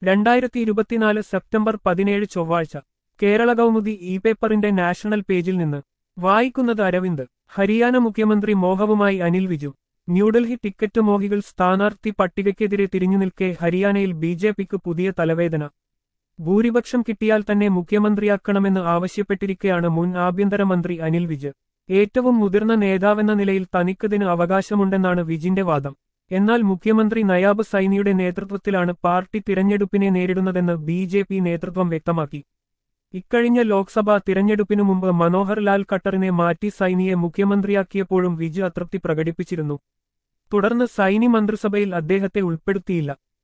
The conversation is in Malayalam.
രണ്ടായിരത്തി ഇരുപത്തിനാല് സെപ്റ്റംബർ പതിനേഴ് ചൊവ്വാഴ്ച കേരള കൗമുദി ഇ പേപ്പറിന്റെ നാഷണൽ പേജിൽ നിന്ന് വായിക്കുന്നത് അരവിന്ദ് ഹരിയാന മുഖ്യമന്ത്രി മോഹവുമായി അനിൽ വിജു ന്യൂഡൽഹി ടിക്കറ്റ് മോഹികൾ സ്ഥാനാർത്ഥി പട്ടികയ്ക്കെതിരെ തിരിഞ്ഞുനിൽക്കെ ഹരിയാനയിൽ ബി ജെ പിക്ക് പുതിയ തലവേദന ഭൂരിപക്ഷം കിട്ടിയാൽ തന്നെ മുഖ്യമന്ത്രിയാക്കണമെന്ന് ആവശ്യപ്പെട്ടിരിക്കെയാണ് മുൻ ആഭ്യന്തരമന്ത്രി അനിൽ വിജ് ഏറ്റവും മുതിർന്ന നേതാവെന്ന നിലയിൽ തനിക്കതിന് അവകാശമുണ്ടെന്നാണ് വിജിന്റെ വാദം എന്നാൽ മുഖ്യമന്ത്രി നയാബ് സൈനിയുടെ നേതൃത്വത്തിലാണ് പാർട്ടി തിരഞ്ഞെടുപ്പിനെ നേരിടുന്നതെന്ന് ബി ജെ പി നേതൃത്വം വ്യക്തമാക്കി ഇക്കഴിഞ്ഞ ലോക്സഭാ തിരഞ്ഞെടുപ്പിനു മുമ്പ് മനോഹർ ലാൽ ഖട്ടറിനെ മാറ്റി സൈനിയെ മുഖ്യമന്ത്രിയാക്കിയപ്പോഴും വിജ് അതൃപ്തി പ്രകടിപ്പിച്ചിരുന്നു തുടർന്ന് സൈനി മന്ത്രിസഭയിൽ അദ്ദേഹത്തെ ഉൾപ്പെടുത്തിയില്ല